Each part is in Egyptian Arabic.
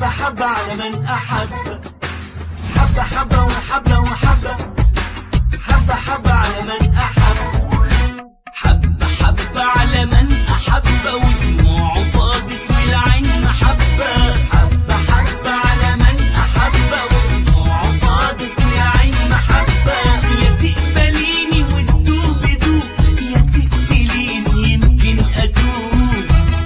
حبة حبة على من أحب حبة حبة وحبة وحبة حبة حبة على من أحب حبة حبة على من أحب ودموعه فاضت والعين محبة حبة حبة على من أحب ودموعه فاضت والعين محبة يا تقبليني وتدوب دوب يا تقتليني يمكن أدوب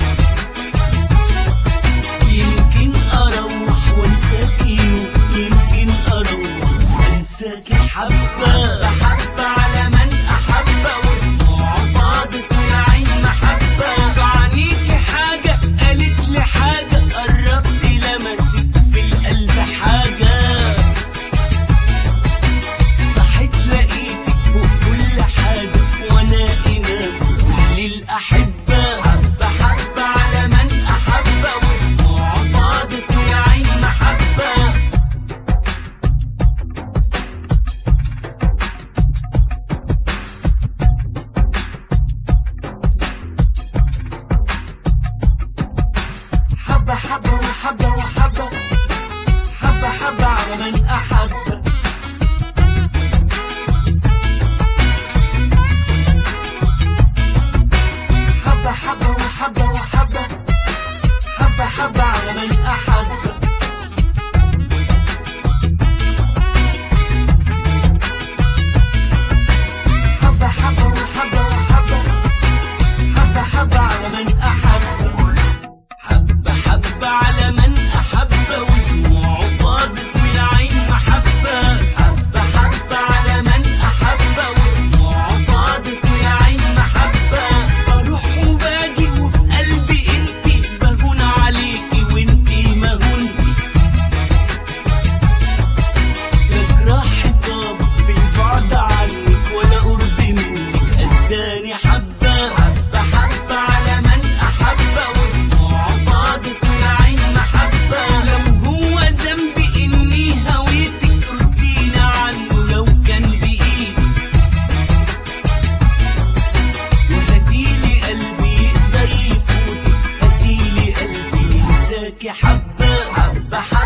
يمكن اروح وانساكي يمكن اروح وانساكي حبه حبه على من احب ودموع فاضت والعين محبه فعنيكي حاجه قالت لي حاجه قربت لمست في القلب حاجه صحيت لقيتك فوق كل حاجة وانا إمام كل الأحبة حبة حبة على من أحب ودموع فاضت والعين محبة حبة حبة وحبة وحبة حبة حبة على من أحب حبة حبة وحبة وحبة حبة حبة على من أحب حبة حبة وحبة وحبة حبة حبة على من أحب حبة حبة على من أحب ودموعه فاضت والعين محبة حبة حبة على من أحب ودموعه فاضت والعين محبة بروح وباجي وفي قلبي انتي بهون عليكي وانتي ما هنتي لا جراح طاب في البعد عنك ولا قرب منك اداني حبة حبة حبة على من أحب ودموع فاضت والعين محبة لو هو ذنبي إني هويتك ردينا عنه لو كان بإيدي وهاتيلي قلبي يقدر يفوتك هاتيلي قلبي ينساكي حبة حبة حبة